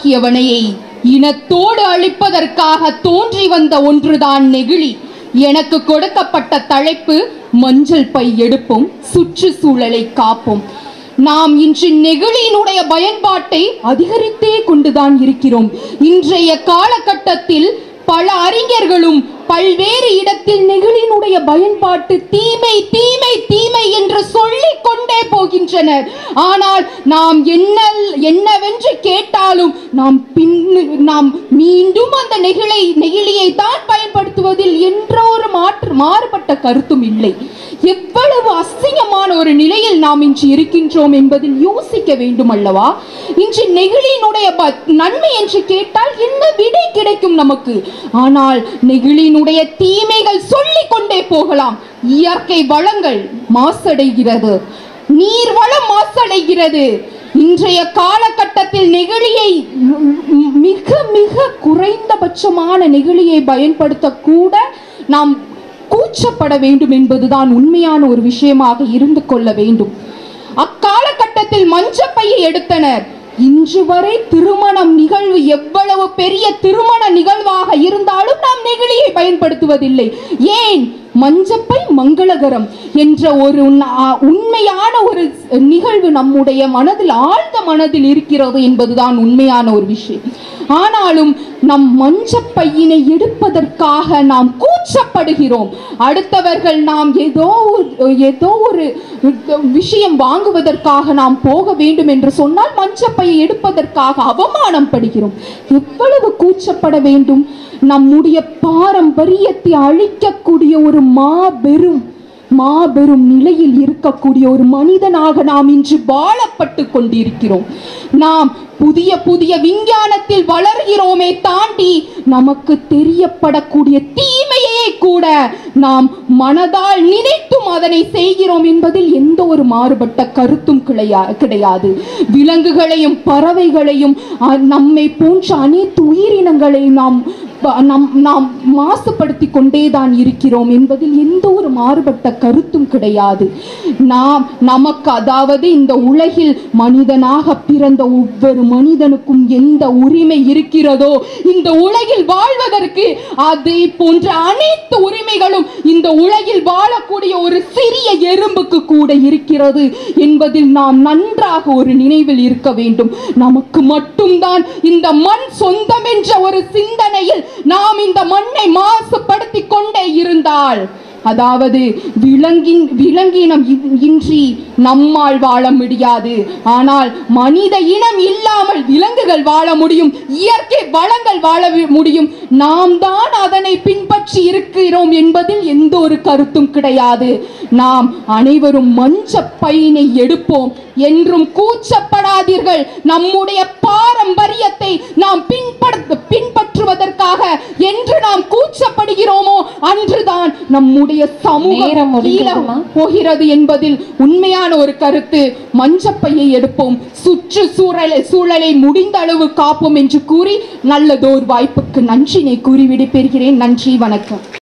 உருவாக்கியவனையை இனத்தோடு அழிப்பதற்காக தோன்றி வந்த ஒன்றுதான் நெகிழி எனக்கு கொடுக்கப்பட்ட தலைப்பு மஞ்சள் பை எடுப்போம் சுற்றுச்சூழலை காப்போம் நாம் இன்று நெகிழியினுடைய பயன்பாட்டை அதிகரித்தே கொண்டுதான் இருக்கிறோம் இன்றைய காலகட்டத்தில் பல அறிஞர்களும் பல்வேறு இடத்தில் நெகிழியினுடைய பயன்பாட்டு தீமை தீமை தீமை என்று சொல்லிக் கொண்டே போகின்றனர் ஆனால் நாம் என்ன என்னவென்று கேட்டாலும் நாம் பின் நாம் மீண்டும் அந்த நெகிழை நெகிழியை தான் பயன்படுத்துவதில் என்ற ஒரு மாற்று மாறுபட்ட கருத்தும் இல்லை எவ்வளவு அசிங்கமான ஒரு நிலையில் நாம் இன்று இருக்கின்றோம் என்பதில் யோசிக்க வேண்டும் அல்லவா இன்று நெகிழியினுடைய ப- நன்மை என்று கேட்டால் என்ன விடை கிடைக்கும் நமக்கு ஆனால் நெகிழியினுடைய தீமைகள் சொல்லிக் கொண்டே போகலாம் இயற்கை வளங்கள் மாசடைகிறது நீர் வளம் மாசடைகிறது இன்றைய காலகட்டத்தில் நெகிழியை ம், மிக மிக குறைந்தபட்சமான நெகிழியை பயன்படுத்த கூட நாம் கூச்சப்பட வேண்டும் என்பதுதான் உண்மையான ஒரு விஷயமாக இருந்து கொள்ள வேண்டும் அக்காலகட்டத்தில் மஞ்சப்பையை எடுத்தனர் இன்று வரை திருமணம் நிகழ்வு எவ்வளவு பெரிய திருமண நிகழ்வாக இருந்தாலும் நாம் நெகிழியை பயன்படுத்துவதில்லை ஏன் மஞ்சப்பை மங்களகரம் என்ற ஒரு ந- உண்மையான ஒரு நிகழ்வு நம்முடைய மனதில் ஆழ்ந்த மனதில் இருக்கிறது என்பதுதான் உண்மையான ஒரு விஷயம் ஆனாலும் நம் மஞ்சப்பையினை எடுப்பதற்காக நாம் கூச்சப்படுகிறோம் அடுத்தவர்கள் நாம் ஏதோ ஒரு- ஏதோ ஒரு விஷயம் வாங்குவதற்காக நாம் போக வேண்டும் என்று சொன்னால் மஞ்சப்பையை எடுப்பதற்காக அவமானம் படுகிறோம் எவ்வளவு கூச்சப்பட வேண்டும் நம்முடைய பாரம்பரியத்தை அழிக்கக்கூடிய ஒரு மாபெரும் மாபெரும் நிலையில் இருக்கக்கூடிய ஒரு மனிதனாக நாம் இன்று வாழப்பட்டு கொண்டிருக்கிறோம் நாம் புதிய புதிய விஞ்ஞானத்தில் வளர்கிறோமே தாண்டி நமக்கு தெரியப்படக்கூடிய தீமையை கூட நாம் மனதால் நினைத்தும் அதனை செய்கிறோம் என்பதில் எந்த ஒரு மாறுபட்ட கருத்தும் கிடையா கிடையாது விலங்குகளையும் பறவைகளையும் அ, நம்மை போன்ற அனைத்து உயிரினங்களையும் நாம் ப- நம் நாம் மாசுபடுத்தி கொண்டேதான் இருக்கிறோம் என்பதில் எந்த ஒரு மாறுபட்ட கருத்தும் கிடையாது நாம் நமக்கு அதாவது இந்த உலகில் மனிதனாக பிறந்த ஒவ்வொரு மனிதனுக்கும் எந்த உரிமை இருக்கிறதோ இந்த உலகில் வாழ்வதற்கு அதே போன்ற அனைத்து உரிமைகளும் இந்த உலகில் வாழக்கூடிய ஒரு சிறிய எறும்புக்கு கூட இருக்கிறது என்பதில் நாம் நன்றாக ஒரு நினைவில் இருக்க வேண்டும் நமக்கு மட்டும்தான் இந்த மண் சொந்தம் என்ற ஒரு சிந்தனையில் நாம் இந்த மண்ணை மாசுபடுத்தி கொண்டே இருந்தால் அதாவது விலங்கின் விலங்கினம் இன்- இன்றி நம்மால் வாழ முடியாது ஆனால் மனித இனம் இல்லாமல் விலங்குகள் வாழ முடியும் இயற்கை வளங்கள் வாழ வி- முடியும் நாம் தான் அதனை பின்பற்றி இருக்கிறோம் என்பதில் எந்த ஒரு கருத்தும் கிடையாது நாம் அனைவரும் மஞ்ச பையினை எடுப்போம் என்றும் கூச்சப்படாதீர்கள் நம்முடைய பாரம்பரியத்தை நாம் பின்பற்ற பின்பற்றுவதற்காக என்று நாம் கூச்சப்படுகிறோமோ அன்றுதான் நம்முடைய சமூகம் நேரம் கீழே முடிந்ததுமா? போகிறது என்பதில் உண்மையான ஒரு கருத்து மஞ்சப்பையை எடுப்போம் சுற்று சூழலை சூழலை முடிந்த அளவு காப்போம் என்று கூறி நல்லதோர் வாய்ப்புக்கு நன்றினை கூறி விடைபெறுகிறேன் நன்றி வணக்கம்